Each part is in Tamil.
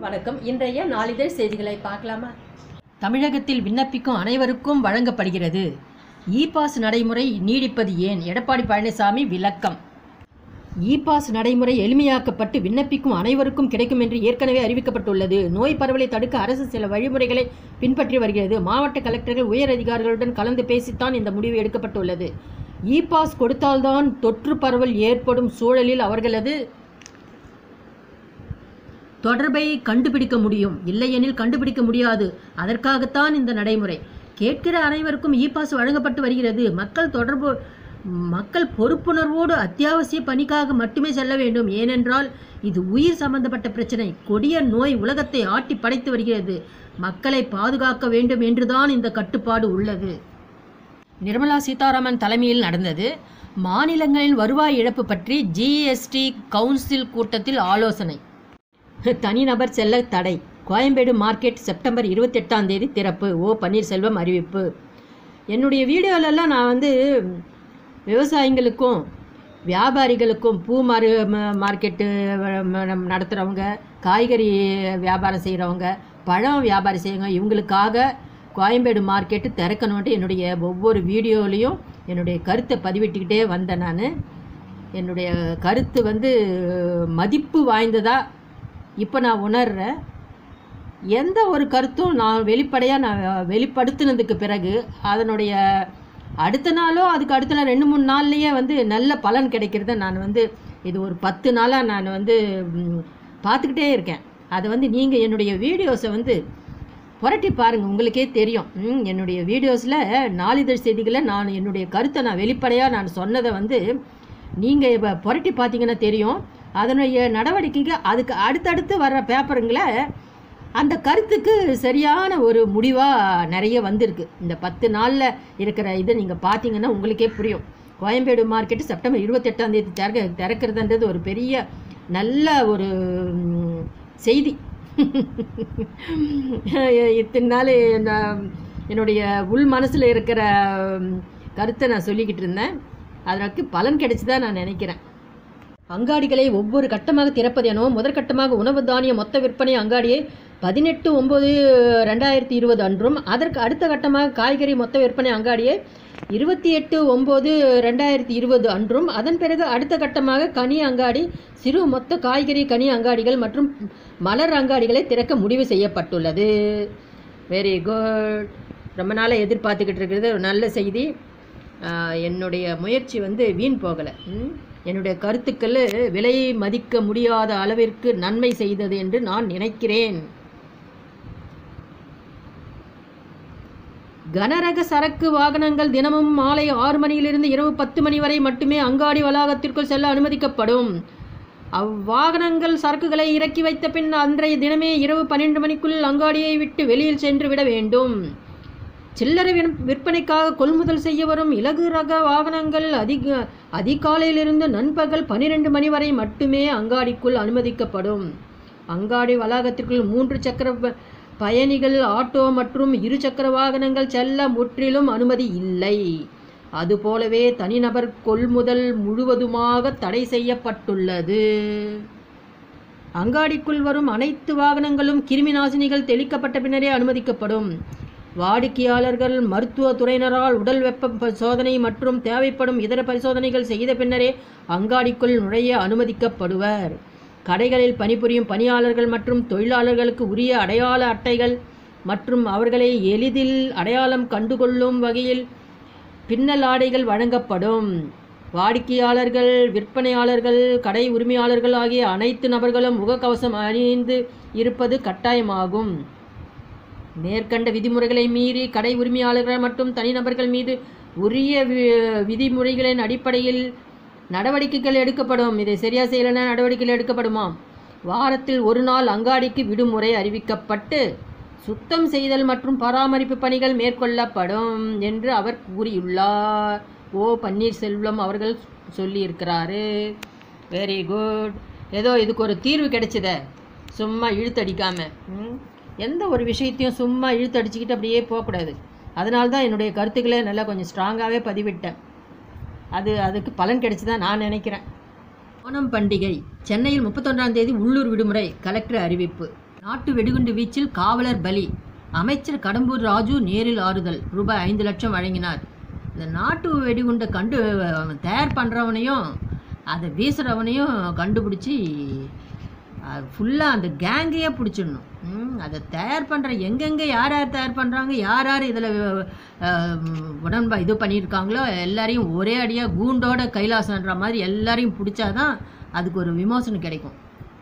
வணக்கம் இன்றைய நாளிதழ் செய்திகளை பார்க்கலாமா தமிழகத்தில் விண்ணப்பிக்கும் அனைவருக்கும் வழங்கப்படுகிறது இ பாஸ் நடைமுறை நீடிப்பது ஏன் எடப்பாடி பழனிசாமி விளக்கம் இ பாஸ் நடைமுறை எளிமையாக்கப்பட்டு விண்ணப்பிக்கும் அனைவருக்கும் கிடைக்கும் என்று ஏற்கனவே அறிவிக்கப்பட்டுள்ளது நோய் பரவலை தடுக்க அரசு சில வழிமுறைகளை பின்பற்றி வருகிறது மாவட்ட கலெக்டர்கள் உயர் அதிகாரிகளுடன் கலந்து பேசித்தான் இந்த முடிவு எடுக்கப்பட்டுள்ளது இ பாஸ் கொடுத்தால்தான் தொற்று பரவல் ஏற்படும் சூழலில் அவர்களது தொடர்பை கண்டுபிடிக்க முடியும் இல்லையெனில் கண்டுபிடிக்க முடியாது அதற்காகத்தான் இந்த நடைமுறை கேட்கிற அனைவருக்கும் இ பாஸ் வழங்கப்பட்டு வருகிறது மக்கள் தொடர்பு மக்கள் பொறுப்புணர்வோடு அத்தியாவசிய பணிக்காக மட்டுமே செல்ல வேண்டும் ஏனென்றால் இது உயிர் சம்பந்தப்பட்ட பிரச்சனை கொடிய நோய் உலகத்தை ஆட்டி படைத்து வருகிறது மக்களை பாதுகாக்க வேண்டும் என்றுதான் இந்த கட்டுப்பாடு உள்ளது நிர்மலா சீதாராமன் தலைமையில் நடந்தது மாநிலங்களின் வருவாய் இழப்பு பற்றி ஜிஎஸ்டி கவுன்சில் கூட்டத்தில் ஆலோசனை தனிநபர் செல்ல தடை கோயம்பேடு மார்க்கெட் செப்டம்பர் இருபத்தெட்டாம் தேதி திறப்பு ஓ பன்னீர்செல்வம் அறிவிப்பு என்னுடைய வீடியோலெல்லாம் நான் வந்து விவசாயிகளுக்கும் வியாபாரிகளுக்கும் பூ மாரு ம- மார்க்கெட்டு வ- ம- நடத்துகிறவங்க காய்கறி வியாபாரம் செய்கிறவங்க பழம் வியாபாரம் செய்கிறவங்க இவங்களுக்காக கோயம்பேடு மார்க்கெட்டு திறக்கணுன்ட்டு என்னுடைய ஒவ்வொரு வீடியோலையும் என்னுடைய கருத்தை பதிவிட்டுக்கிட்டே வந்தேன் நான் என்னுடைய கருத்து வந்து மதிப்பு வாய்ந்ததா இப்போ நான் உணர்றேன் எந்த ஒரு கருத்தும் நான் வெளிப்படையாக நான் வெளிப்படுத்தினதுக்கு பிறகு அதனுடைய அடுத்த நாளோ அதுக்கு அடுத்த நாள் ரெண்டு மூணு நாள்லேயே வந்து நல்ல பலன் கிடைக்கிறத நான் வந்து இது ஒரு பத்து நாளாக நான் வந்து ம், பார்த்துக்கிட்டே இருக்கேன் அதை வந்து நீங்கள் என்னுடைய வீடியோஸை வந்து புரட்டி பாருங்கள் உங்களுக்கே தெரியும் ம், என்னுடைய வீடியோஸில் நாளிதழ் செய்திகளை நான் என்னுடைய கருத்தை நான் வெளிப்படையாக நான் சொன்னதை வந்து நீங்கள் இப்போ புரட்டி பார்த்தீங்கன்னா தெரியும் அதனுடைய நடவடிக்கைக்கு அதுக்கு அடுத்தடுத்து வர்ற பேப்பருங்களை அந்த கருத்துக்கு சரியான ஒரு முடிவாக நிறைய வந்திருக்கு இந்த பத்து நாளில் இருக்கிற இது நீங்கள் பார்த்தீங்கன்னா உங்களுக்கே புரியும் கோயம்பேடு மார்க்கெட்டு செப்டம்பர் இருபத்தெட்டாம் தேதி திறக்க திறக்கிறதுன்றது ஒரு பெரிய நல்ல ஒரு ம், செய்தி இத்தனை நாள் நான் என்னுடைய உள் மனசில் இருக்கிற ம், கருத்தை நான் சொல்லிக்கிட்டு இருந்தேன் அதற்கு பலன் கிடைச்சதா நான் நினைக்கிறேன் அங்காடிகளை ஒவ்வொரு கட்டமாக திறப்பது எனவும் முதற்கட்டமாக உணவு தானிய மொத்த விற்பனை அங்காடியை பதினெட்டு ஒம்பது ரெண்டாயிரத்தி இருபது அன்றும் அதற்கு அடுத்த கட்டமாக காய்கறி மொத்த விற்பனை அங்காடியை இருபத்தி எட்டு ஒம்பது ரெண்டாயிரத்தி இருபது அன்றும் அதன் பிறகு அடுத்த கட்டமாக கனி அங்காடி சிறு மொத்த காய்கறி கனி அங்காடிகள் மற்றும் மலர் அங்காடிகளை திறக்க முடிவு செய்யப்பட்டுள்ளது வெரி குட் ரொம்ப நாளாக எதிர்பார்த்துக்கிட்டு இருக்கிறது ஒரு நல்ல செய்தி ஆஹ் என்னுடைய முயற்சி வந்து வீண் போகலை ம்? என்னுடைய கருத்துக்கள் விலை மதிக்க முடியாத அளவிற்கு நன்மை செய்தது என்று நான் நினைக்கிறேன் கனரக சரக்கு வாகனங்கள் தினமும் மாலை ஆறு மணியிலிருந்து இரவு பத்து மணி வரை மட்டுமே அங்காடி வளாகத்திற்குள் செல்ல அனுமதிக்கப்படும் அவ்வாகனங்கள் சரக்குகளை இறக்கி வைத்த பின் அன்றைய தினமே இரவு பன்னிரண்டு மணிக்குள் அங்காடியை விட்டு வெளியில் சென்று விட வேண்டும் சில்லறை விற்ப- விற்பனைக்காக கொள்முதல் செய்ய வரும் இலகு ரக வாகனங்கள் அதிக அதிகாலையிலிருந்து நண்பகல் பன்னிரண்டு மணி வரை மட்டுமே அங்காடிக்குள் அனுமதிக்கப்படும் அங்காடி வளாகத்திற்குள் மூன்று சக்கர ப- பயணிகள் ஆட்டோ மற்றும் இரு சக்கர வாகனங்கள் செல்ல முற்றிலும் அனுமதி இல்லை அதுபோலவே தனிநபர் கொள்முதல் முழுவதுமாக தடை செய்யப்பட்டுள்ளது அங்காடிக்குள் வரும் அனைத்து வாகனங்களும் கிருமி நாசினிகள் தெளிக்கப்பட்ட பின்னரே அனுமதிக்கப்படும் வாடிக்கையாளர்கள் மருத்துவ துறையினரால் உடல் வெப்ப ப- சோதனை மற்றும் தேவைப்படும் இதர பரிசோதனைகள் செய்த பின்னரே அங்காடிக்குள் நுழைய அனுமதிக்கப்படுவர் கடைகளில் பணிபுரியும் பணியாளர்கள் மற்றும் தொழிலாளர்களுக்கு உரிய அடையாள அட்டைகள் மற்றும் அவர்களை எளிதில் அடையாளம் கண்டுகொள்ளும் வகையில் பின்னல் ஆடைகள் வழங்கப்படும் வாடிக்கையாளர்கள் விற்பனையாளர்கள் கடை உரிமையாளர்கள் ஆகிய அனைத்து நபர்களும் முகக்கவசம் அணிந்து இருப்பது கட்டாயமாகும் மேற்கண்ட விதிமுறைகளை மீறி கடை உரிமையாளர்கள் மற்றும் தனிநபர்கள் மீது உரிய வி- விதிமுறைகளின் அடிப்படையில் நடவடிக்கைகள் எடுக்கப்படும் இதை சரியா செய்யலைன்னா நடவடிக்கைகள் எடுக்கப்படுமாம் வாரத்தில் ஒரு நாள் அங்காடிக்கு விடுமுறை அறிவிக்கப்பட்டு சுத்தம் செய்தல் மற்றும் பராமரிப்பு பணிகள் மேற்கொள்ளப்படும் என்று அவர் கூறியுள்ளார் ஓ பன்னீர்செல்வம் அவர்கள் சொல்லியிருக்கிறாரு வெரி குட் ஏதோ இதுக்கு ஒரு தீர்வு கிடைச்சதே சும்மா இழுத்தடிக்காம ம்? எந்த ஒரு விஷயத்தையும் சும்மா இழுத்தடிச்சுக்கிட்டு அப்படியே போகக்கூடாது அதனால தான் என்னுடைய கருத்துக்களை நல்லா கொஞ்சம் ஸ்ட்ராங்காகவே பதிவிட்டேன் அது அதுக்கு பலன் கிடைச்சுதான் நான் நினைக்கிறேன் ஓணம் பண்டிகை சென்னையில் முப்பத்தொன்றாம் தேதி உள்ளூர் விடுமுறை கலெக்டர் அறிவிப்பு நாட்டு வெடிகுண்டு வீச்சில் காவலர் பலி அமைச்சர் கடம்பூர் ராஜு நேரில் ஆறுதல் ரூபாய் ஐந்து லட்சம் வழங்கினார் இந்த நாட்டு வெடிகுண்டை கண்டு அவன் தயார் பண்ணுறவனையும் அதை வீசுகிறவனையும் கண்டுபிடிச்சி ஃபுல்லாக அந்த கேங்கையே பிடிச்சிடணும் ம், அதை தயார் பண்ணுற எங்கெங்கே யார் யார் தயார் பண்ணுறாங்க யார் யார் இதில் உடன்பா இது பண்ணியிருக்காங்களோ எல்லாரையும் ஒரே அடியாக கூண்டோட கைலாசன்ற மாதிரி எல்லாரையும் பிடிச்சாதான் அதுக்கு ஒரு விமோசனம் கிடைக்கும்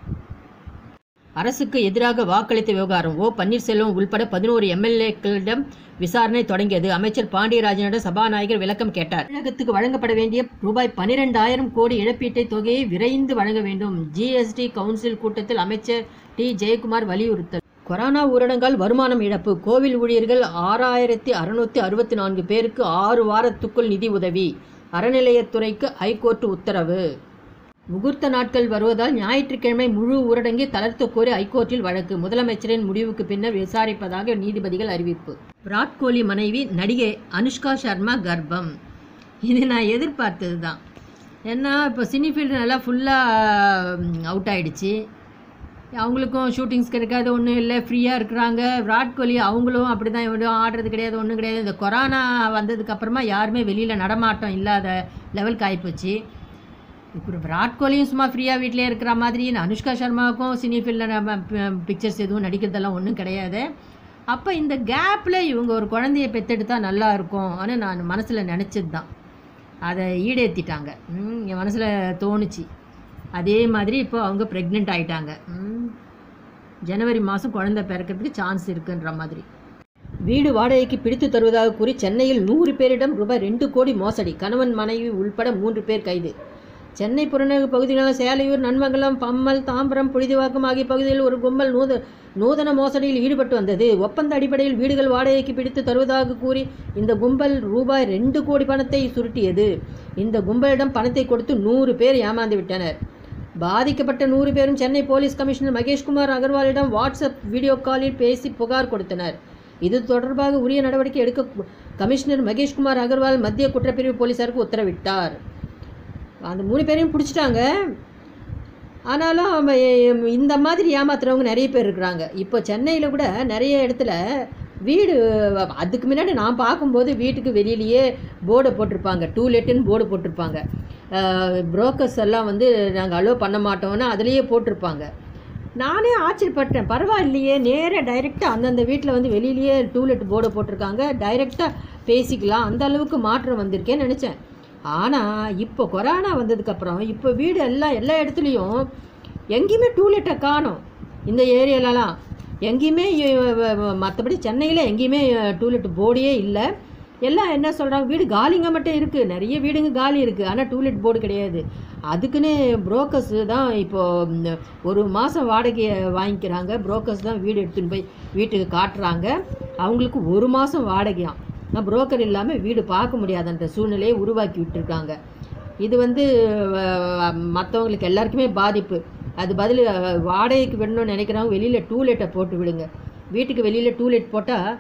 அரசுக்கு எதிராக வாக்களித்த விவகாரம் ஓ பன்னீர்செல்வம் உள்பட பதினோரு எம்எல்ஏக்களிடம் விசாரணை தொடங்கியது அமைச்சர் பாண்டியராஜனிடம் சபாநாயகர் விளக்கம் கேட்டார் தமிழகத்துக்கு வழங்கப்பட வேண்டிய ரூபாய் பனிரெண்டாயிரம் கோடி இழப்பீட்டை தொகையை விரைந்து வழங்க வேண்டும் ஜிஎஸ்டி கவுன்சில் கூட்டத்தில் அமைச்சர் டி ஜெயக்குமார் வலியுறுத்தல் கொரோனா ஊரடங்கால் வருமானம் இழப்பு கோவில் ஊழியர்கள் ஆறாயிரத்தி அறுநூத்தி அறுபத்தி நான்கு பேருக்கு ஆறு வாரத்துக்குள் நிதி உதவி அறநிலையத்துறைக்கு ஹைகோர்ட் உத்தரவு முகூர்த்த நாட்கள் வருவதால் ஞாயிற்றுக்கிழமை முழு ஊரடங்கை தளர்த்த கோரி ஐகோர்ட்டில் வழக்கு முதலமைச்சரின் முடிவுக்கு பின்னர் விசாரிப்பதாக நீதிபதிகள் அறிவிப்பு விராட் கோலி மனைவி நடிகை அனுஷ்கா சர்மா கர்ப்பம் இது நான் எதிர்பார்த்தது தான் ஏன்னா இப்போ சினி ஃபீல்டு நல்லா ஃபுல்லாக அவுட் ஆயிடுச்சு அவங்களுக்கும் ஷூட்டிங்ஸ் கிடைக்காது ஒன்றும் இல்லை ஃப்ரீயாக இருக்கிறாங்க விராட் கோலி அவங்களும் அப்படி தான் எவ்வளோ ஆடுறது கிடையாது ஒன்றும் கிடையாது இந்த கொரோனா வந்ததுக்கப்புறமா யாருமே வெளியில் நடமாட்டம் இல்லாத லெவலுக்கு ஆகிப்போச்சு இப்போ விராட் கோலியும் சும்மா ஃப்ரீயாக வீட்டிலே இருக்கிற மாதிரி இந்த அனுஷ்கா சர்மாவுக்கும் சினி ஃபீல்டில் நம்ம பிக்சர்ஸ் எதுவும் நடிக்கிறதெல்லாம் ஒன்றும் கிடையாது அப்போ இந்த கேப்பில் இவங்க ஒரு குழந்தைய பெற்றெடுத்தா நல்லா இருக்கும் ஆனால் நான் மனசில் நினச்சது தான் அதை ஈடேற்றிட்டாங்க ம், என் மனசில் தோணுச்சு அதே மாதிரி இப்போ அவங்க ப்ரெக்னென்ட் ஆயிட்டாங்க ம், ஜனவரி மாதம் குழந்தை பிறக்கிறதுக்கு சான்ஸ் இருக்குன்ற மாதிரி வீடு வாடகைக்கு பிடித்து தருவதாக கூறி சென்னையில் நூறு பேரிடம் ரூபாய் ரெண்டு கோடி மோசடி கணவன் மனைவி உள்பட மூன்று பேர் கைது சென்னை புறநகர் பகுதிகளான சேலையூர் நன்மங்கலம் பம்மல் தாம்பரம் புழுதிவாக்கம் ஆகிய பகுதிகளில் ஒரு கும்பல் நூத நூதன மோசடியில் ஈடுபட்டு வந்தது ஒப்பந்த அடிப்படையில் வீடுகள் வாடகைக்கு பிடித்து தருவதாக கூறி இந்த கும்பல் ரூபாய் ரெண்டு கோடி பணத்தை சுருட்டியது இந்த கும்பலிடம் பணத்தை கொடுத்து நூறு பேர் ஏமாந்து விட்டனர் பாதிக்கப்பட்ட நூறு பேரும் சென்னை போலீஸ் கமிஷனர் மகேஷ்குமார் அகர்வாலிடம் வாட்ஸ்அப் வீடியோ காலில் பேசி புகார் கொடுத்தனர் இது தொடர்பாக உரிய நடவடிக்கை எடுக்க கமிஷனர் மகேஷ்குமார் அகர்வால் மத்திய குற்றப்பிரிவு போலீசாருக்கு உத்தரவிட்டார் அந்த மூணு பேரையும் பிடிச்சிட்டாங்க ஆனாலும் அவ- எ- இந்த மாதிரி ஏமாத்துறவங்க நிறைய பேர் இருக்கிறாங்க இப்போ சென்னையில் கூட நிறைய இடத்துல வீடு அதுக்கு முன்னாடி நான் பார்க்கும்போது வீட்டுக்கு வெளியிலேயே போர்டை போட்டிருப்பாங்க டூ லெட்டுன்னு போர்டு போட்டிருப்பாங்க புரோக்கர்ஸ் எல்லாம் வந்து நாங்கள் அலோவ் பண்ண மாட்டோம்னு அதுலேயே போட்டிருப்பாங்க நானே ஆச்சரியப்பட்டேன் பரவாயில்லையே நேராக டைரெக்டாக அந்தந்த வீட்டில் வந்து வெளியிலேயே டூலெட் போர்டை போட்டிருக்காங்க டைரெக்டாக பேசிக்கலாம் அந்த அளவுக்கு மாற்றம் வந்திருக்கேன்னு நினச்சேன் ஆனால் இப்போ கொரோனா வந்ததுக்கப்புறம் இப்போ வீடு எல்லாம் எல்லா இடத்துலையும் எங்கேயுமே டூலெட்டை காணோம் இந்த ஏரியாலலாம் எங்கேயுமே மற்றபடி சென்னையில் எங்கேயுமே டூலெட் போர்டே இல்லை எல்லாம் என்ன சொல்கிறாங்க வீடு காலிங்க மட்டும் இருக்குது நிறைய வீடுங்க காலி இருக்குது ஆனால் டூலெட் போர்டு கிடையாது அதுக்குன்னு புரோக்கர்ஸ் தான் இப்போது ஒரு மாதம் வாடகையை வாங்கிக்கிறாங்க புரோக்கர்ஸ் தான் வீடு எடுத்துன்னு போய் வீட்டுக்கு காட்டுறாங்க அவங்களுக்கு ஒரு மாதம் வாடகையாம் நான் புரோக்கர் இல்லாமல் வீடு பார்க்க முடியாதுன்ற சூழ்நிலையை உருவாக்கி விட்டுருக்காங்க இது வந்து மற்றவங்களுக்கு எல்லாருக்குமே பாதிப்பு அது பதில் அஹ், வாடகைக்கு விடணும்னு நினைக்கிறவங்க வெளியில் டூலெட்டை போட்டு விடுங்க வீட்டுக்கு வெளியில் டூலெட் போட்டால்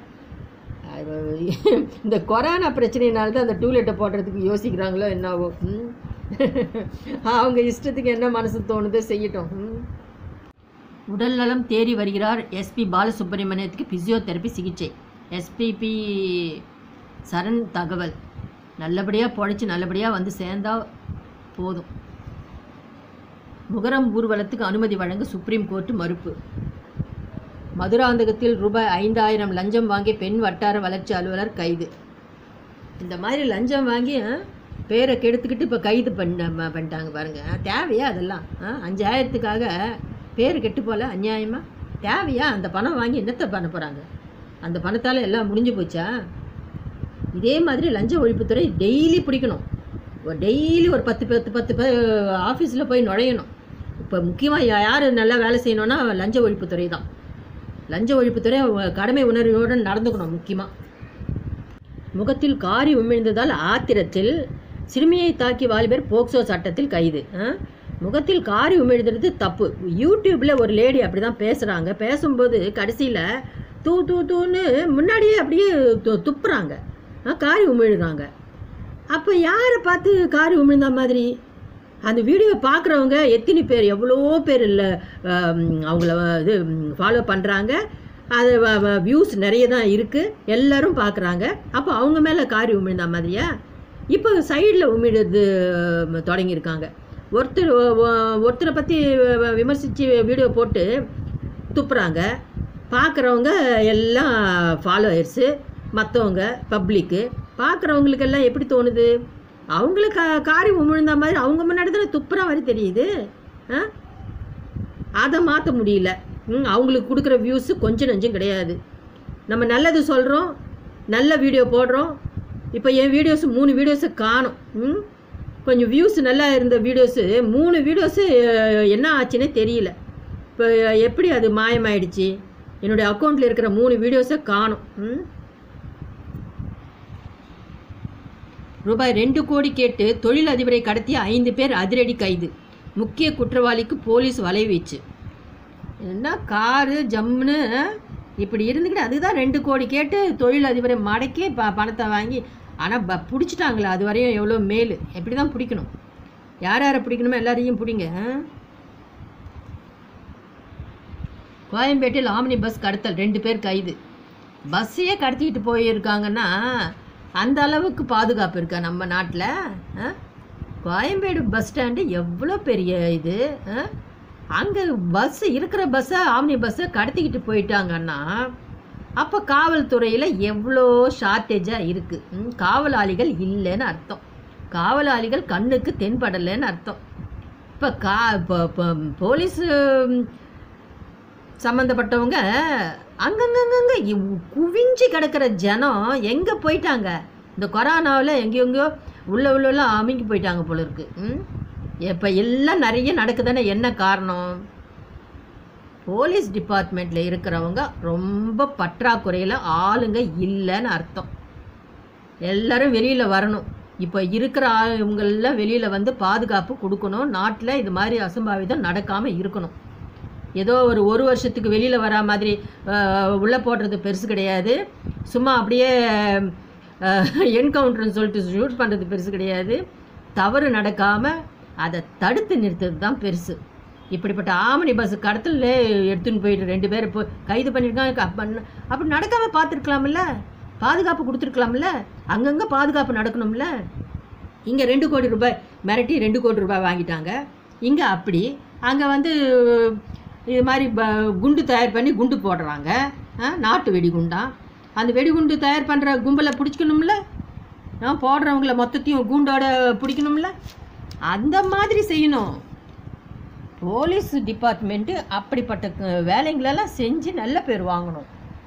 இந்த கொரோனா பிரச்சனையினால தான் அந்த டூலெட்டை போடுறதுக்கு யோசிக்கிறாங்களோ என்னவோ ம். அவங்க இஷ்டத்துக்கு என்ன மனசு தோணுதோ செய்யட்டும் ம். உடல்நலம் தேறி வருகிறார் எஸ்பி பாலசுப்ரமணியத்துக்கு பிசியோதெரப்பி சிகிச்சை எஸ்பிபி சரண் தகவல் நல்லபடியாக பொழைச்சி நல்லபடியாக வந்து சேர்ந்தா போதும் முகரம் ஊர்வலத்துக்கு அனுமதி வழங்க சுப்ரீம் கோர்ட் மறுப்பு மதுராந்தகத்தில் ரூபாய் ஐந்தாயிரம் லஞ்சம் வாங்கி பெண் வட்டார வளர்ச்சி அலுவலர் கைது இந்த மாதிரி லஞ்சம் வாங்கி ஆ, பேரை கெடுத்துக்கிட்டு இப்போ கைது பண்ண ம- பண்ணிட்டாங்க பாருங்க ஆ, தேவையா அதெல்லாம் ஆ, அஞ்சாயிரத்துக்காக பேர் கெட்டு போல அநியாயமா தேவையா அந்த பணம் வாங்கி என்னத்தை பண்ண போகிறாங்க அந்த பணத்தால் எல்லாம் முடிஞ்சு போச்சா இதே மாதிரி லஞ்ச ஒழிப்புத்துறை டெய்லி பிடிக்கணும் டெய்லி ஒரு பத்து பத்து பத்து பேர் ஆஃபீஸில் போய் நுழையணும் இப்போ முக்கியமாக யார் நல்லா வேலை செய்யணும்னா லஞ்ச ஒழிப்புத்துறை தான் லஞ்ச ஒழிப்புத்துறை அவங்க கடமை உணர்வோடு நடந்துக்கணும் முக்கியமாக முகத்தில் காரி உமிழ்ந்ததால் ஆத்திரத்தில் சிறுமியை தாக்கி வாலிபர் போக்சோ சட்டத்தில் கைது ஆ? முகத்தில் காரி உமிழ்ந்தது தப்பு யூடியூப்பில் ஒரு லேடி அப்படி தான் பேசுகிறாங்க பேசும்போது கடைசியில் தூ தூ தூன்னு முன்னாடியே அப்படியே து- துப்புறாங்க ஆ, காரி உமிழுறாங்க அப்போ யாரை பார்த்து காரி உமிழ்ந்த மாதிரி அந்த வீடியோ பார்க்குறவங்க எத்தனை பேர் எவ்வளோ பேர் இல்லை அவங்கள இது ஃபாலோ பண்ணுறாங்க அது வியூஸ் நிறைய தான் இருக்குது எல்லாரும் பார்க்குறாங்க அப்போ அவங்க மேலே காரி உமிழ்ந்த மாதிரியா இப்போ சைடில் உமிழுது ம், தொடங்கியிருக்காங்க ஒருத்தர் ஒ- ஒ- ஒருத்தரை பற்றி விமர்சித்து வீடியோ போட்டு துப்புறாங்க பார்க்குறவங்க எல்லாம் ஃபாலோயர்ஸு மற்றவங்க பப்ளிக்கு பார்க்குறவங்களுக்கெல்லாம் எப்படி தோணுது அவங்கள கா காரி உமிழ்ந்த மாதிரி அவங்க முன்னாடி தானே துப்புற மாதிரி தெரியுது ஆ அதை மாற்ற முடியல ம், அவங்களுக்கு கொடுக்குற வியூஸு கொஞ்சம் நெஞ்சம் கிடையாது நம்ம நல்லது சொல்கிறோம் நல்ல வீடியோ போடுறோம் இப்போ என் வீடியோஸ் மூணு வீடியோஸை காணும் ம் கொஞ்சம் வியூஸ் நல்லா இருந்த வீடியோஸு மூணு வீடியோஸு என்ன ஆச்சுன்னே தெரியல இப்போ எப்படி அது மாயமாயிடுச்சு என்னுடைய அக்கௌண்ட்டில் இருக்கிற மூணு வீடியோஸை காணும் ம் ரூபாய் ரெண்டு கோடி கேட்டு தொழிலதிபரை கடத்திய ஐந்து பேர் அதிரடி கைது முக்கிய குற்றவாளிக்கு போலீஸ் வலைவீச்சு என்ன காரு ஜம்முன்னு இப்படி இருந்துக்கிட்டு அதுதான் ரெண்டு கோடி கேட்டு தொழிலதிபரை மடக்கி ப பணத்தை வாங்கி ஆனால் ப பிடிச்சிட்டாங்களே அது வரையும் எவ்வளோ மேல் எப்படி தான் பிடிக்கணும் யார் யாரை பிடிக்கணுமோ எல்லாரையும் பிடிங்க ஆ? கோயம்பேட்டில் ஆம்னி பஸ் கடத்தல் ரெண்டு பேர் கைது பஸ்ஸையே கடத்திட்டு போயிருக்காங்கன்னா அந்த அளவுக்கு பாதுகாப்பு இருக்கா நம்ம நாட்டில் கோயம்பேடு பஸ் ஸ்டாண்டு எவ்வளோ பெரிய இது அங்கே பஸ் இருக்கிற பஸ்ஸை ஆம்னி பஸ்ஸை கடத்திக்கிட்டு போயிட்டாங்கன்னா அப்போ காவல்துறையில் எவ்வளோ ஷார்ட்டேஜாக இருக்குது காவலாளிகள் இல்லைன்னு அர்த்தம் காவலாளிகள் கண்ணுக்கு தென்படலைன்னு அர்த்தம் இப்போ கா இப்போ இப்போ போலீஸ் சம்மந்தப்பட்டவங்க அங்கங்கங்கங்க இவ்- குவிஞ்சு கிடக்கிற ஜனம் எங்கே போயிட்டாங்க இந்த கொரோனாவில் எங்கெங்கயோ உள்ள உள்ளலாம் அமுங்கி போயிட்டாங்க போல இருக்கு ம் இப்போ எல்லாம் நிறைய நடக்குதானே என்ன காரணம் போலீஸ் டிபார்ட்மெண்ட்டில் இருக்கிறவங்க ரொம்ப பற்றாக்குறையில் ஆளுங்க இல்லைன்னு அர்த்தம் எல்லாரும் வெளியில் வரணும் இப்போ இருக்கிற ஆளுங்கள்லாம் வெளியில் வந்து பாதுகாப்பு கொடுக்கணும் நாட்டில் இது மாதிரி அசம்பாவிதம் நடக்காமல் இருக்கணும் ஏதோ ஒரு ஒரு வருஷத்துக்கு வெளியில் வரா மாதிரி உள்ளே போடுறது பெருசு கிடையாது சும்மா அப்படியே என்கவுண்டர்னு சொல்லிட்டு ஷூட் பண்ணுறது பெருசு கிடையாது தவறு நடக்காமல் அதை தடுத்து நிறுத்துறது தான் பெருசு இப்படிப்பட்ட ஆமணி பஸ் கடத்தல எடுத்துன்னு போயிட்டு ரெண்டு பேர் இப்போ கைது பண்ணியிருக்காங்க அப்ப பண்ண- அப்படி நடக்காமல் பார்த்துருக்கலாம்ல பாதுகாப்பு கொடுத்துருக்கலாம்ல அங்கங்கே பாதுகாப்பு நடக்கணும்ல இங்கே ரெண்டு கோடி ரூபாய் மிரட்டி ரெண்டு கோடி ரூபாய் வாங்கிட்டாங்க இங்கே அப்படி அங்கே வந்து இது மாதிரி ப குண்டு தயார் பண்ணி குண்டு போடுறாங்க ஆ, நாட்டு வெடிகுண்டா அந்த வெடிகுண்டு தயார் பண்ணுற கும்பலை பிடிச்சிக்கணும்ல ஆ, போடுறவங்கள மொத்தத்தையும் குண்டோட பிடிக்கணும்ல அந்த மாதிரி செய்யணும் போலீஸ் டிபார்ட்மெண்ட்டு அப்படிப்பட்ட க- வேலைங்களெல்லாம் செஞ்சு நல்ல பேர் வாங்கணும்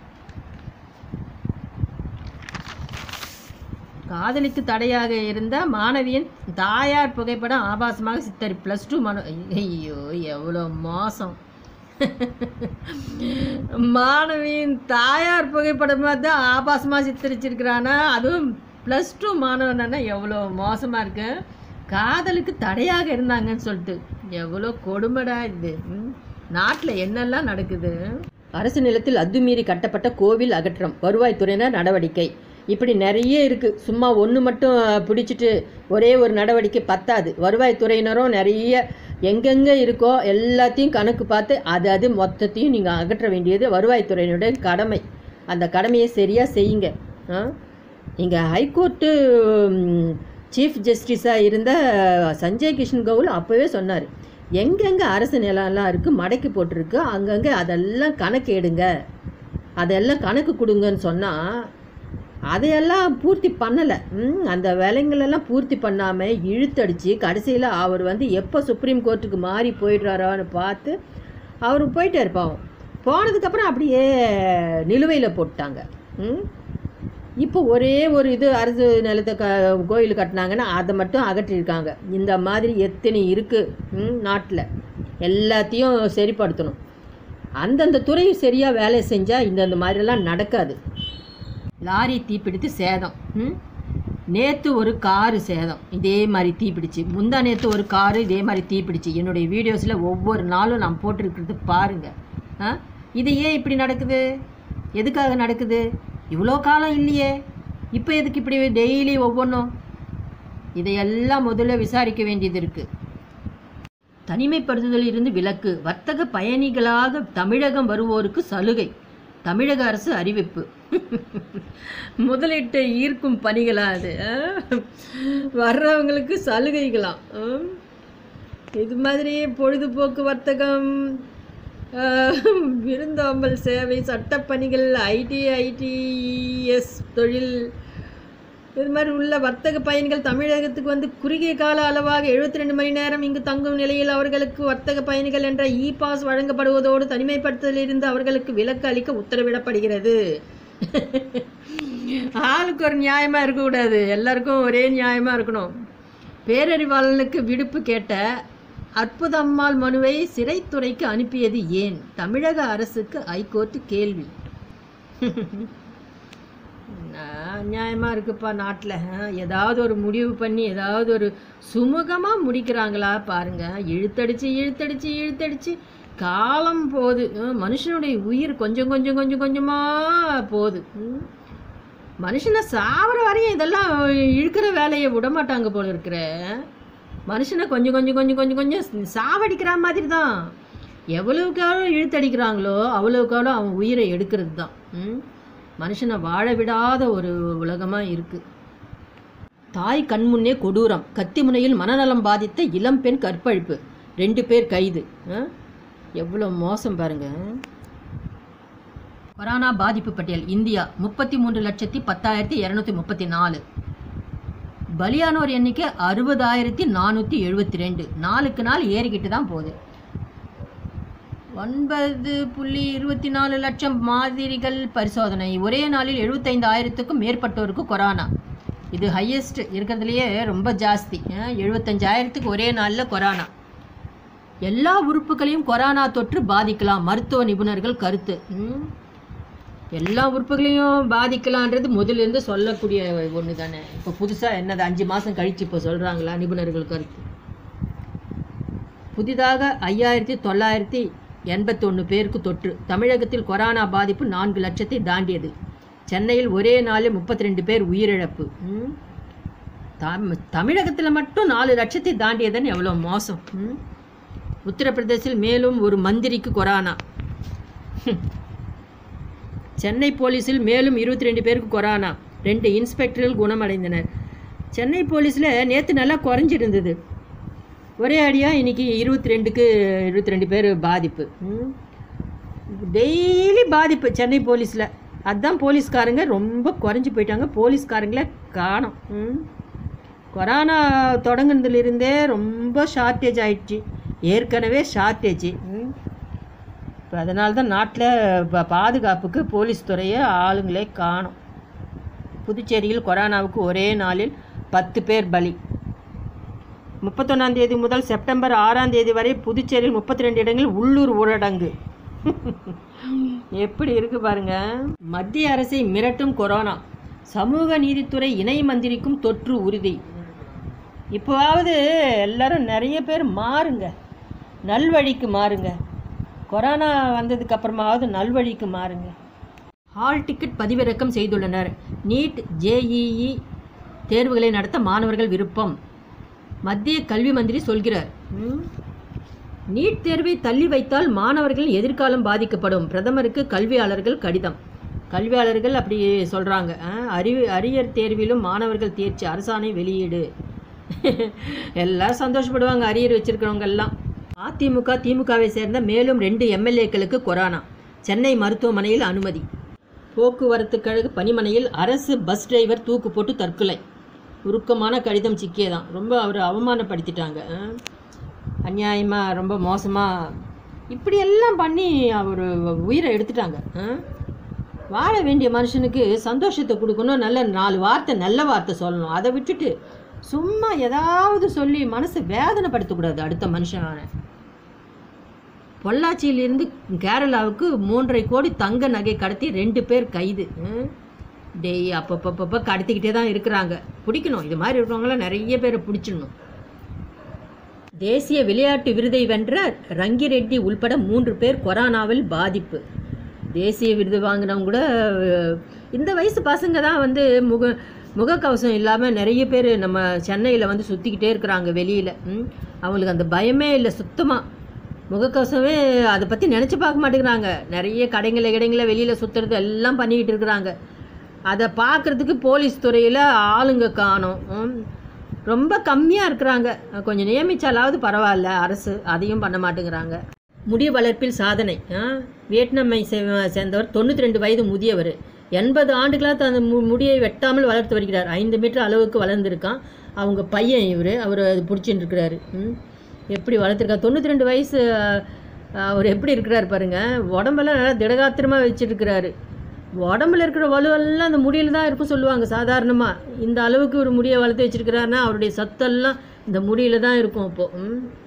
காதலிக்கு தடையாக இருந்த மாணவியின் தாயார் புகைப்படம் ஆபாசமாக சித்தரி ப்ளஸ் டூ மனு ஐயோ எவ்வளோ மோசம் மாணவியின் தாயார் புகைப்படமாக தான் ஆபாசமாக சித்தரிச்சிருக்கிறானா அதுவும் ப்ளஸ் டூ மாணவனா எவ்வளோ மோசமாக இருக்கு காதலுக்கு தடையாக இருந்தாங்கன்னு சொல்லிட்டு எவ்வளோ கொடுமைடா இது நாட்டில் என்னெல்லாம் நடக்குது அரசு நிலத்தில் அத்துமீறி கட்டப்பட்ட கோவில் அகற்றம் வருவாய்த்துறையினர் நடவடிக்கை இப்படி நிறைய இருக்குது சும்மா ஒன்று மட்டும் பிடிச்சிட்டு ஒரே ஒரு நடவடிக்கை பத்தாது வருவாய்த்துறையினரும் நிறைய எங்கெங்கே இருக்கோ எல்லாத்தையும் கணக்கு பார்த்து அது அது மொத்தத்தையும் நீங்கள் அகற்ற வேண்டியது வருவாய்த்துறையினுடைய கடமை அந்த கடமையை சரியாக செய்யுங்க ஆ இங்கே ஹைகோர்ட்டு சீஃப் ஜஸ்டிஸாக இருந்த சஞ்சய் கிஷன் கவுல் அப்போவே சொன்னார் எங்கெங்கே அரசு நிலம்லாம் இருக்குது மடக்கி போட்டிருக்கு அங்கங்கே அதெல்லாம் கணக்கு எடுங்க அதெல்லாம் கணக்கு கொடுங்கன்னு சொன்னால் அதையெல்லாம் பூர்த்தி பண்ணலை அந்த வேலைங்களெல்லாம் பூர்த்தி பண்ணாமல் இழுத்தடிச்சு கடைசியில் அவர் வந்து எப்போ சுப்ரீம் கோர்ட்டுக்கு மாறி போயிடுறாரோன்னு பார்த்து அவர் போயிட்டார் பாவம் போனதுக்கப்புறம் அப்படியே நிலுவையில் போட்டாங்க ம் இப்போ ஒரே ஒரு இது அரசு நிலத்தை க கோயில் கட்டினாங்கன்னா அதை மட்டும் அகற்றியிருக்காங்க இந்த மாதிரி எத்தனை இருக்குது நாட்டில் எல்லாத்தையும் சரிப்படுத்தணும் அந்தந்த துறை சரியாக வேலை செஞ்சால் இந்தந்த மாதிரிலாம் நடக்காது லாரி தீப்பிடித்து சேதம் ம் நேற்று ஒரு காரு சேதம் இதே மாதிரி தீப்பிடிச்சு முந்தா நேற்று ஒரு காரு இதே மாதிரி தீப்பிடிச்சு என்னுடைய வீடியோஸில் ஒவ்வொரு நாளும் நான் போட்டிருக்கிறது பாருங்கள் ஆ இது ஏன் இப்படி நடக்குது எதுக்காக நடக்குது இவ்வளோ காலம் இல்லையே இப்போ எதுக்கு இப்படி டெய்லி ஒவ்வொன்றும் இதையெல்லாம் முதல்ல விசாரிக்க வேண்டியது இருக்குது தனிமைப்படுத்துதலில் இருந்து விலக்கு வர்த்தக பயணிகளாக தமிழகம் வருவோருக்கு சலுகை தமிழக அரசு அறிவிப்பு முதலீட்டை ஈர்க்கும் பணிகளா அது ஆ? வர்றவங்களுக்கு சலுகைகளாம் ஆ? இது மாதிரி பொழுதுபோக்கு வர்த்தகம் ஆ, விருந்தோம்பல் சேவை சட்டப்பணிகள் ஐடி ஐடிஎஸ் தொழில் இது மாதிரி உள்ள வர்த்தக பயணிகள் தமிழகத்துக்கு வந்து குறுகிய கால அளவாக 72 ரெண்டு மணி நேரம் இங்கு தங்கும் நிலையில் அவர்களுக்கு வர்த்தக பயணிகள் என்ற இ பாஸ் வழங்கப்படுவதோடு தனிமைப்படுத்தலிருந்து அவர்களுக்கு விலக்கு அளிக்க உத்தரவிடப்படுகிறது ஆளுக்கு ஒரு நியாயமா இருக்கக்கூடாது எல்லாருக்கும் ஒரே நியாயமா இருக்கணும் பேரறிவாளனுக்கு விடுப்பு கேட்ட அற்புதம்மாள் மனுவை சிறைத்துறைக்கு அனுப்பியது ஏன் தமிழக அரசுக்கு ஹைகோர்ட் கேள்வி நான் நியாயமா இருக்குப்பா நாட்டில் ஏதாவது ஒரு முடிவு பண்ணி ஏதாவது ஒரு சுமூகமாக முடிக்கிறாங்களா பாருங்க இழுத்தடிச்சு இழுத்தடிச்சு இழுத்தடிச்சு காலம் போகுது அஹ் மனுஷனுடைய உயிர் கொஞ்சம் கொஞ்சம் கொஞ்சம் கொஞ்சமாக போகுது ம். மனுஷனை சாவர வரையும் இதெல்லாம் இழுக்கிற வேலையை விட மாட்டாங்க போல இருக்கிற மனுஷனை கொஞ்சம் கொஞ்சம் கொஞ்சம் கொஞ்சம் கொஞ்சம் சாவடிக்கிற மாதிரி தான் எவ்வளவுக்கு எவ்வளோ இழுத்தடிக்கிறாங்களோ அவ்வளவுக்கு அவ்வளோ அவன் உயிரை எடுக்கிறது தான் ம்? மனுஷனை வாழ விடாத ஒரு உலகமாக இருக்குது தாய் கண்முன்னே கொடூரம் கத்தி முனையில் மனநலம் பாதித்த இளம்பெண் கற்பழிப்பு ரெண்டு பேர் கைது ஆ? எவ்வளோ மோசம் பாருங்க கொரோனா பாதிப்பு பட்டியல் இந்தியா முப்பத்தி மூன்று லட்சத்தி பத்தாயிரத்தி இரநூத்தி முப்பத்தி நாலு பலியானோர் எண்ணிக்கை அறுபதாயிரத்தி நானூற்றி எழுபத்தி ரெண்டு நாளுக்கு நாள் ஏறிக்கிட்டு தான் போகுது ஒன்பது புள்ளி இருபத்தி நாலு லட்சம் மாதிரிகள் பரிசோதனை ஒரே நாளில் எழுபத்தைந்தாயிரத்துக்கும் மேற்பட்டோருக்கு கொரோனா இது ஹையஸ்ட் இருக்கிறதுலையே ரொம்ப ஜாஸ்தி அஹ், எழுபத்தஞ்சாயிரத்துக்கு ஒரே நாளில் கொரோனா எல்லா உறுப்புகளையும் கொரோனா தொற்று பாதிக்கலாம் மருத்துவ நிபுணர்கள் கருத்து ம். எல்லா உறுப்புகளையும் பாதிக்கலான்றது முதலிருந்து சொல்லக்கூடிய ஒன்று தானே இப்போ புதுசாக என்னது அஞ்சு மாதம் கழிச்சு இப்போ சொல்கிறாங்களா நிபுணர்கள் கருத்து புதிதாக ஐயாயிரத்தி தொள்ளாயிரத்தி எண்பத்தொன்று பேருக்கு தொற்று தமிழகத்தில் கொரோனா பாதிப்பு நான்கு லட்சத்தை தாண்டியது சென்னையில் ஒரே நாளில் முப்பத்தி ரெண்டு பேர் உயிரிழப்பு ம். தம் தமிழகத்தில் மட்டும் நாலு லட்சத்தை தாண்டியதுன்னு எவ்வளோ மோசம் ம். உத்தரப்பிரதேசில் மேலும் ஒரு மந்திரிக்கு கொரோனா சென்னை போலீஸில் மேலும் இருபத்தி ரெண்டு பேருக்கு கொரோனா ரெண்டு இன்ஸ்பெக்டர்கள் குணமடைந்தனர் சென்னை போலீஸில் நேற்று நல்லா குறைஞ்சிருந்தது ஒரே அடியாக இன்னைக்கு இருபத்தி ரெண்டுக்கு இருபத்தி ரெண்டு பேர் பாதிப்பு டெய்லி பாதிப்பு சென்னை போலீஸில் அதுதான் போலீஸ்காரங்க ரொம்ப குறைஞ்சி போயிட்டாங்க போலீஸ்காரங்களே காணோம் ம். கொரோனா தொடங்குனதுலேருந்தே ரொம்ப ஷார்ட்டேஜ் ஆயிடுச்சு ஏற்கனவே ஷார்ட்டேஜ் இப்போ அதனால தான் நாட்டில் பாதுகாப்புக்கு போலீஸ் துறையை ஆளுங்களே காணோம் புதுச்சேரியில் கொரோனாவுக்கு ஒரே நாளில் பத்து பேர் பலி முப்பத்தொன்னாம் தேதி முதல் செப்டம்பர் ஆறாம் தேதி வரை புதுச்சேரியில் முப்பத்தி ரெண்டு இடங்களில் உள்ளூர் ஊரடங்கு எப்படி இருக்கு பாருங்க மத்திய அரசை மிரட்டும் கொரோனா சமூக நீதித்துறை இணை மந்திரிக்கும் தொற்று உறுதி இப்போவாவது எல்லாரும் நிறைய பேர் மாறுங்க நல்வழிக்கு மாறுங்க கொரோனா வந்ததுக்கு அப்புறமாவது நல்வழிக்கு மாறுங்க ஹால் டிக்கெட் பதிவிறக்கம் செய்துள்ளனர் நீட் ஜேஇஇ தேர்வுகளை நடத்த மாணவர்கள் விருப்பம் மத்திய கல்வி மந்திரி சொல்கிறார் ம். நீட் தேர்வை தள்ளி வைத்தால் மாணவர்களின் எதிர்காலம் பாதிக்கப்படும் பிரதமருக்கு கல்வியாளர்கள் கடிதம் கல்வியாளர்கள் அப்படி சொல்கிறாங்க அறிவு அரியர் தேர்விலும் மாணவர்கள் தேர்ச்சி அரசாணை வெளியீடு எல்லாம் சந்தோஷப்படுவாங்க அரியர் வச்சிருக்கிறவங்க எல்லாம் அதிமுக திமுகவை சேர்ந்த மேலும் ரெண்டு எம்எல்ஏக்களுக்கு கொரோனா சென்னை மருத்துவமனையில் அனுமதி போக்குவரத்து கழக பணிமனையில் அரசு பஸ் டிரைவர் தூக்கு போட்டு தற்கொலை உருக்கமான கடிதம் சிக்கியதான் ரொம்ப அவர் அவமானப்படுத்திட்டாங்க ஆ. அநியாயமா ரொம்ப மோசமாக இப்படியெல்லாம் பண்ணி அவர் உயிரை எடுத்துட்டாங்க ஆ. வாழ வேண்டிய மனுஷனுக்கு சந்தோஷத்தை கொடுக்கணும் நல்ல நாலு வார்த்தை நல்ல வார்த்தை சொல்லணும் அதை விட்டுட்டு சும்மா ஏதாவது சொல்லி மனசை வேதனைப்படுத்தக்கூடாது அடுத்த மனுஷனை பொள்ளாச்சியிலிருந்து கேரளாவுக்கு மூன்றரை கோடி தங்க நகை கடத்தி ரெண்டு பேர் கைது ம். டேய் அப்பப்பப்பப்ப கடத்திக்கிட்டே தான் இருக்கிறாங்க பிடிக்கணும் இது மாதிரி இருக்கிறவங்களாம் நிறைய பேரை பிடிச்சிடணும் தேசிய விளையாட்டு விருதை வென்ற ரங்கிரெட்டி உள்பட மூன்று பேர் கொரோனாவில் பாதிப்பு தேசிய விருது வாங்கினவங்க கூட அஹ், இந்த வயசு பசங்க தான் வந்து முக முகக்கவசம் இல்லாமல் நிறைய பேர் நம்ம சென்னையில் வந்து சுற்றிக்கிட்டே இருக்கிறாங்க வெளியில் அவங்களுக்கு அந்த பயமே இல்லை சுத்தமாக முகக்கவசமே அதை பற்றி நினச்சி பார்க்க மாட்டேங்கிறாங்க நிறைய கடைங்கள கடைங்கள வெளியில் சுற்றுறது எல்லாம் பண்ணிக்கிட்டு இருக்கிறாங்க அதை பார்க்குறதுக்கு போலீஸ் துறையில் ஆளுங்க காணும் ம். ரொம்ப கம்மியாக இருக்கிறாங்க கொஞ்சம் நியமிச்சாலாவது பரவாயில்ல அரசு அதையும் பண்ண மாட்டேங்கிறாங்க முடி வளர்ப்பில் சாதனை ஆ, வியட்நாமை சே- சேர்ந்தவர் தொண்ணூற்றி ரெண்டு வயது முதியவர் எண்பது ஆண்டுகளாக தன் மு- முடியை வெட்டாமல் வளர்த்து வருகிறார் ஐந்து மீட்டர் அளவுக்கு வளர்ந்துருக்கான் அவங்க பையன் இவர் அவர் அது பிடிச்சிட்டு இருக்கிறாரு ம். எப்படி வளர்த்துருக்கார் தொண்ணூற்றி ரெண்டு வயசு ஆ, அவர் எப்படி இருக்கிறார் பாருங்க உடம்பெல்லாம் நல்லா திடகாத்திரமாக வச்சுருக்கிறாரு உடம்புல இருக்கிற வலுவெல்லாம் அந்த முடியில் தான் இருக்கும் சொல்லுவாங்க சாதாரணமாக இந்த அளவுக்கு ஒரு முடியை வளர்த்து வச்சிருக்கிறாருன்னா அவருடைய சத்தெல்லாம் இந்த முடியில தான் இருக்கும் அப்போது